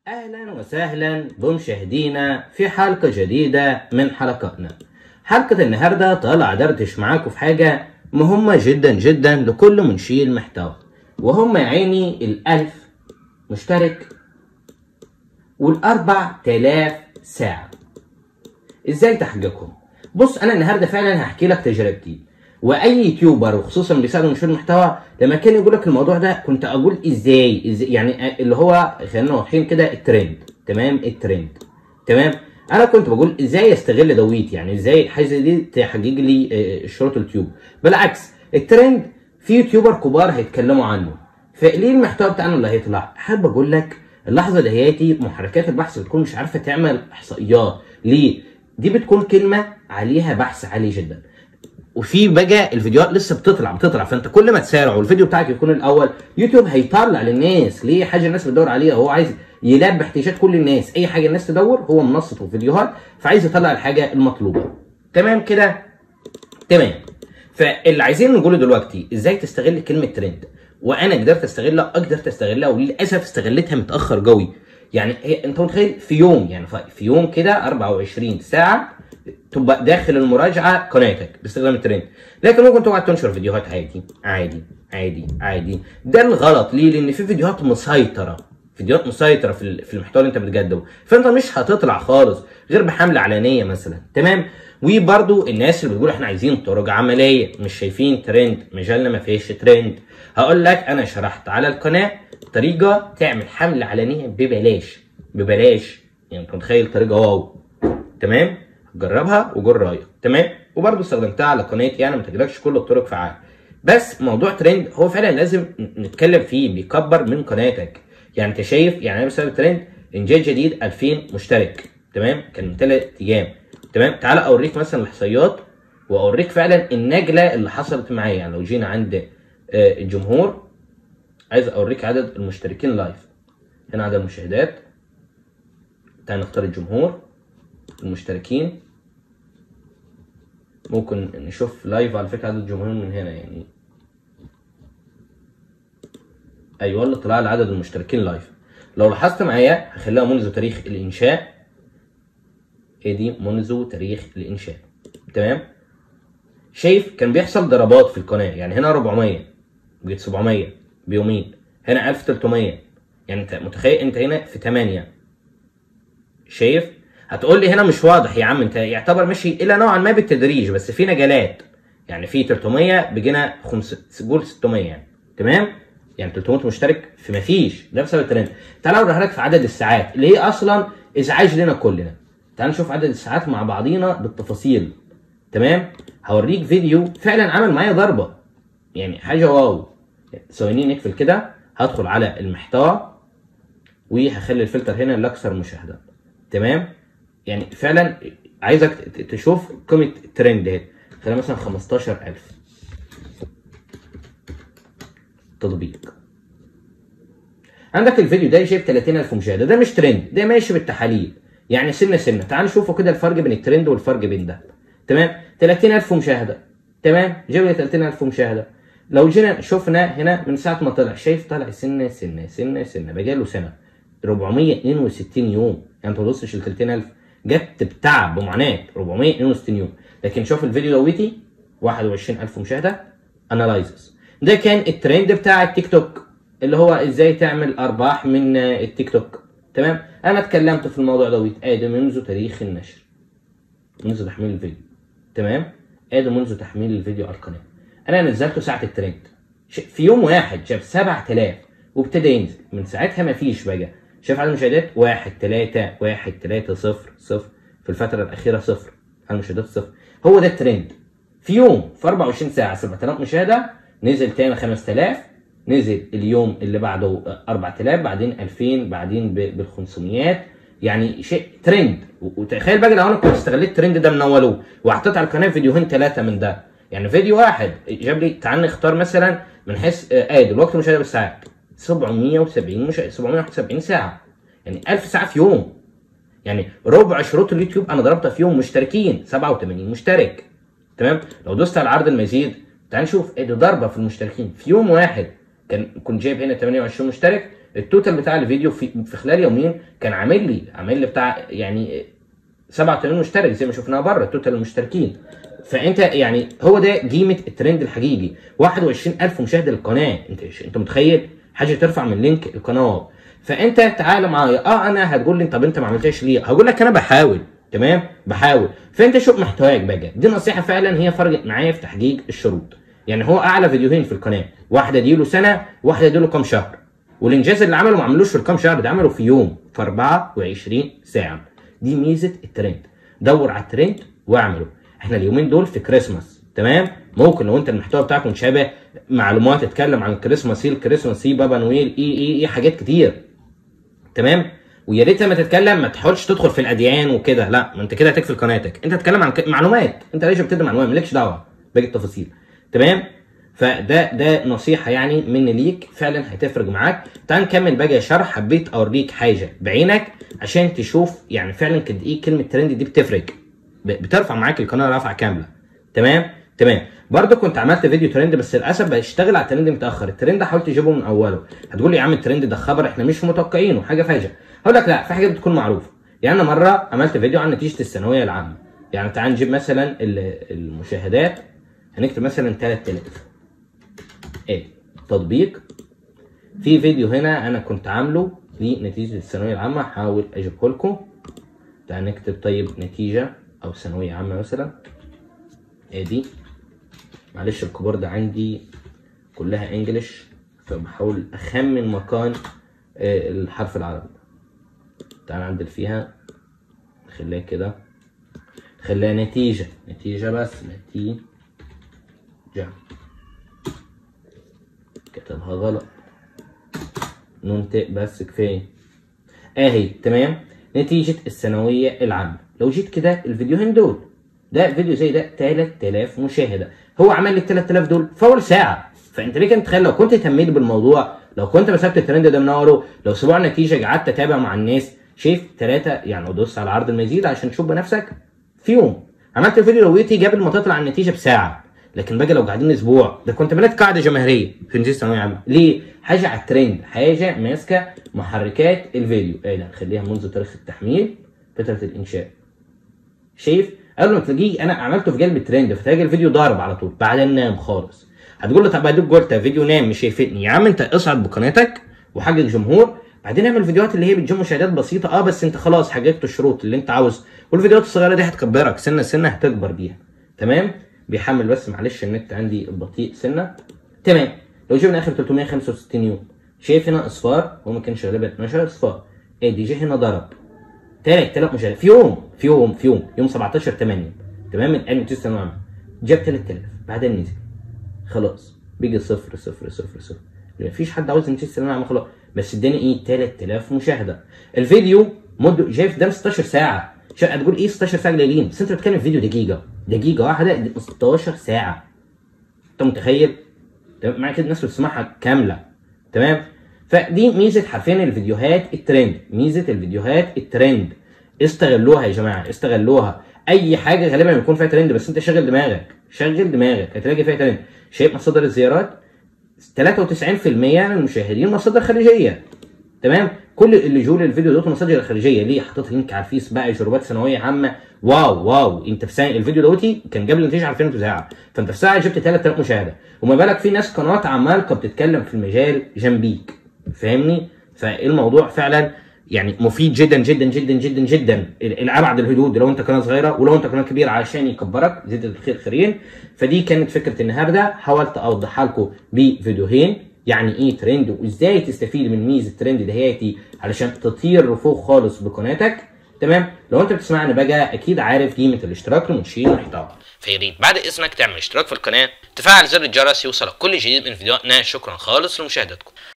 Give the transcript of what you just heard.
اهلا وسهلا بمشاهدينا في حلقة جديدة من حلقاتنا حلقة النهاردة طالع دردش معاكم في حاجة مهمة جدا جدا لكل منشئ المحتوى وهم يا عيني الألف مشترك والأربع تلاف ساعة ازاي تحققهم بص انا النهارده فعلا هحكي لك تجربتي واي يوتيوبر وخصوصا اللي بيساعدوا منشور المحتوى لما كان يقول لك الموضوع ده كنت اقول ازاي, إزاي يعني اللي هو خلينا واضحين كده الترند تمام الترند تمام انا كنت بقول ازاي استغل دويت يعني ازاي حاجه زي دي تحقق لي آه، شروط اليوتيوب بالعكس الترند في يوتيوبر كبار هيتكلموا عنه فليه المحتوى بتاعنا اللي هيطلع حابب اقول لك اللحظه دهياتي محركات البحث بتكون مش عارفه تعمل احصائيات ليه دي بتكون كلمه عليها بحث عالي جدا وفي بقى الفيديوهات لسه بتطلع بتطلع فانت كل ما تسارع والفيديو بتاعك يكون الاول يوتيوب هيطلع للناس ليه حاجه الناس بتدور عليها هو عايز يلبي احتياجات كل الناس اي حاجه الناس تدور هو منصته وفيديوهات فعايز يطلع الحاجه المطلوبه تمام كده تمام فاللي عايزين نقوله دلوقتي ازاي تستغل كلمه ترند وانا قدرت استغلها قدرت استغلها وللاسف استغلتها متاخر قوي يعني هي انت متخيل في يوم يعني في يوم كده 24 ساعه تبقى داخل المراجعه قناتك باستخدام الترند لكن ممكن تقعد تنشر فيديوهات عادي عادي عادي عادي ده الغلط ليه لان في فيديوهات مسيطره فيديوهات مسيطره في ال- في المحتوى اللي انت بتقدمه فانت مش هتطلع خالص غير بحمله علنيه مثلا تمام وبرضو الناس اللي بتقول احنا عايزين طرق عمليه مش شايفين ترند مجله ما فيش ترند هقول لك انا شرحت على القناه طريقه تعمل حمله علنيه ببلاش ببلاش يعني انت متخيل طريقه واو تمام جربها وقول رايك تمام وبرضه استخدمتها على قناتي يعني ما تجيلكش كل الطرق فعال بس موضوع ترند هو فعلا لازم نتكلم فيه بيكبر من قناتك يعني انت شايف يعني انا بسبب ترند انجاز جديد 2000 مشترك تمام كان من ثلاث ايام تمام تعال اوريك مثلا الاحصائيات واوريك فعلا النجله اللي حصلت معايا يعني لو جينا عند آه، الجمهور عايز اوريك عدد المشتركين لايف هنا عدد المشاهدات تعال نختار الجمهور المشتركين ممكن نشوف لايف على فكره عدد الجمهور من هنا يعني ايوه اللي طلع لي عدد المشتركين لايف لو لاحظت معايا هخليها منذ تاريخ الانشاء هي دي منذ تاريخ الانشاء تمام شايف كان بيحصل ضربات في القناه يعني هنا 400 بقيت 700 بيومين هنا 1300 يعني انت متخيل انت هنا في 8 شايف هتقول لي هنا مش واضح يا عم انت يعتبر ماشي الى نوعا ما بالتدريج بس في نجلات يعني في 300 بقينا خمس قول 600 يعني تمام يعني 300 مشترك في ما فيش ده بسبب الترند تعال اوريها لك في عدد الساعات اللي هي اصلا ازعاج لنا كلنا تعال نشوف عدد الساعات مع بعضينا بالتفاصيل تمام هوريك فيديو فعلا عمل معايا ضربه يعني حاجه واو ثواني نقفل كده هدخل على المحتوى وهخلي الفلتر هنا الاكثر مشاهده تمام يعني فعلا عايزك ت- تشوف قيمه الترند اهي خلينا مثلا 15000 تطبيق عندك الفيديو ده جايب 30000 مشاهده ده مش ترند ده ماشي بالتحاليل يعني سنه سنه تعال نشوفوا كده الفرق بين الترند والفرق بين ده تمام 30000 مشاهده تمام جاب لي 30000 مشاهده لو جينا شفنا هنا من ساعه ما طلع شايف طلع سنه سنه سنه سنه بقى له سنه 462 يوم يعني انت ما توصلش ل 30000 جت بتعب بمعاناه 462 يوم لكن شوف الفيديو دوتي 21000 مشاهده انالايزز ده كان الترند بتاع التيك توك اللي هو ازاي تعمل ارباح من آه، التيك توك تمام انا اتكلمت في الموضوع دوت ادي منذ تاريخ النشر منذ تحميل الفيديو تمام ادي منذ تحميل الفيديو على القناه انا نزلته ساعه الترند ش- في يوم واحد جاب 7000 وابتدى ينزل من ساعتها ما فيش بقى شايف عدد المشاهدات 1 3 1 3 0 0 في الفتره الاخيره صفر عدد المشاهدات صفر هو ده الترند في يوم في 24 ساعه 7000 مشاهده نزل تاني 5000 نزل اليوم اللي بعده آه، 4000 بعدين 2000 بعدين بال 500 يعني شيء ترند و- وتخيل بقى لو انا كنت استغليت الترند ده من اوله وحطيت على القناه فيديوهين ثلاثه من ده يعني فيديو واحد جاب لي تعال نختار مثلا من حيث آه، ادي الوقت المشاهده بالساعات 770 مش 771 ساعه يعني 1000 ساعه في يوم يعني ربع شروط اليوتيوب انا ضربتها في يوم مشتركين 87 مشترك تمام لو دوست على عرض المزيد تعال نشوف ادي ضربه في المشتركين في يوم واحد كان كنت جايب هنا 28 مشترك التوتال بتاع الفيديو في, في خلال يومين كان عامل لي عامل لي بتاع يعني 87 مشترك زي ما شفناها بره التوتال المشتركين فانت يعني هو ده قيمه الترند الحقيقي 21000 مشاهده للقناه انت انت متخيل حاجه ترفع من لينك القناه فانت تعالى معايا اه انا هتقول لي طب انت ما عملتهاش ليه هقول لك انا بحاول تمام بحاول فانت شوف محتواك بقى دي نصيحه فعلا هي فرقت معايا في تحقيق الشروط يعني هو اعلى فيديوهين في القناه واحده دي له سنه واحده دي له كام شهر والانجاز اللي عمله ما عملوش في الكام شهر ده عمله في يوم في 24 ساعه دي ميزه الترند دور على الترند واعمله احنا اليومين دول في كريسماس تمام ممكن لو انت المحتوى بتاعك متشابه معلومات تتكلم عن الكريسماس ايه الكريسماس ايه بابا نويل ايه ايه ايه حاجات كتير تمام ويا ريت لما تتكلم ما تحاولش تدخل في الاديان وكده لا ما انت كده هتقفل قناتك انت تتكلم عن ك- معلومات انت ليش بتدي معلومات مالكش دعوه باقي التفاصيل تمام فده ده نصيحه يعني مني ليك فعلا هتفرق معاك تعال نكمل بقى شرح حبيت اوريك حاجه بعينك عشان تشوف يعني فعلا قد ايه كلمه ترند دي بتفرق ب- بترفع معاك القناه رفعه كامله تمام تمام برضه كنت عملت فيديو ترند بس للاسف بشتغل على الترند متاخر الترند حاولت تجيبه من اوله هتقول لي يا عم الترند ده خبر احنا مش متوقعينه حاجه فاجئه هقول لك لا في حاجات بتكون معروفه يعني انا مره عملت فيديو عن نتيجه الثانويه العامه يعني تعال نجيب مثلا ال- المشاهدات هنكتب مثلا 3000 ايه تطبيق في فيديو هنا انا كنت عامله لنتيجه الثانويه العامه هحاول اجيبه لكم تعال نكتب طيب نتيجه او ثانويه عامه مثلا ادي معلش الكيبورد عندي كلها انجلش فبحاول اخمن مكان آه، الحرف العربي تعال نعدل فيها نخليها كده نخليها نتيجة نتيجة بس نتيجة كتبها غلط نون تاء بس كفاية اهي تمام نتيجة الثانوية العامة لو جيت كده الفيديوهين دول ده فيديو زي ده 3000 مشاهدة هو عمل لي ال 3000 دول في اول ساعة فانت ليك انت تخيل لو كنت اهتميت بالموضوع لو كنت مسكت الترند ده من اوله لو اسبوع النتيجة قعدت اتابع مع الناس شايف ثلاثة يعني ودوس على عرض المزيد عشان تشوف بنفسك في يوم عملت الفيديو لويتي قبل ما تطلع النتيجة بساعة لكن باجي لو قاعدين اسبوع ده كنت بنيت قاعده جماهيريه في نتيجه الثانويه العامه ليه؟ حاجه على الترند حاجه ماسكه محركات الفيديو ايه ده نخليها منذ تاريخ التحميل فتره الانشاء شايف قبل ما تلاقيه انا عملته في قلب الترند فتلاقي الفيديو ضارب على طول بعدين نام خالص هتقول له طب اديك قلت فيديو نام مش هيفيدني يا عم انت اصعد بقناتك وحقق جمهور بعدين اعمل فيديوهات اللي هي بتجيب مشاهدات بسيطه اه بس انت خلاص حققت الشروط اللي انت عاوز والفيديوهات الصغيره دي هتكبرك سنه سنه هتكبر بيها تمام بيحمل بس معلش النت عندي بطيء سنه تمام لو جبنا اخر 365 يوم شايف هنا اصفار هو ما كانش غالبا 12 اصفار ادي جه هنا ضرب 3000 مشاهده في يوم في يوم في يوم يوم 17 8 تمام من علم تيست الثانويه العامه جاب 3000 بعدين نزل خلاص بيجي صفر صفر صفر صفر مفيش حد عاوز نتيجه الثانويه العامه خلاص بس اداني ايه 3000 مشاهده الفيديو مده شايف ده 16 ساعه شا- هتقول ايه 16 ساعه قليلين بس انت بتتكلم في فيديو دقيقه دقيقه واحده دي 16 ساعه انت متخيل تمام مع كده الناس بتسمعها كامله تمام فدي ميزه حرفيا الفيديوهات الترند ميزه الفيديوهات الترند استغلوها يا جماعه استغلوها اي حاجه غالبا بيكون فيها ترند بس انت شغل دماغك شغل دماغك هتلاقي فيها ترند شايف مصادر الزيارات 93% من المشاهدين مصادر خارجيه تمام كل اللي جول الفيديو دوت مصادر خارجيه ليه حطيت لينك على الفيس بقى جروبات ثانويه عامه واو واو انت في ساعه الفيديو دوتي كان قبل النتيجه عارفين في ساعه فانت في ساعه جبت 3000 مشاهده وما بالك في ناس قنوات عمالقه بتتكلم في المجال جنبيك فاهمني فالموضوع فعلا يعني مفيد جدا جدا جدا جدا جدا الابعد الحدود لو انت قناه صغيره ولو انت قناه كبيره عشان يكبرك زيد الخير خيرين فدي كانت فكره النهارده حاولت اوضحها لكم بفيديوهين يعني ايه ترند وازاي تستفيد من ميزه الترند دهياتي علشان تطير لفوق خالص بقناتك تمام لو انت بتسمعني بقى اكيد عارف قيمه الاشتراك لمنشئين المحتوى فياريت بعد اذنك تعمل اشتراك في القناه تفعل زر الجرس يوصلك كل جديد من فيديوهاتنا شكرا خالص لمشاهدتكم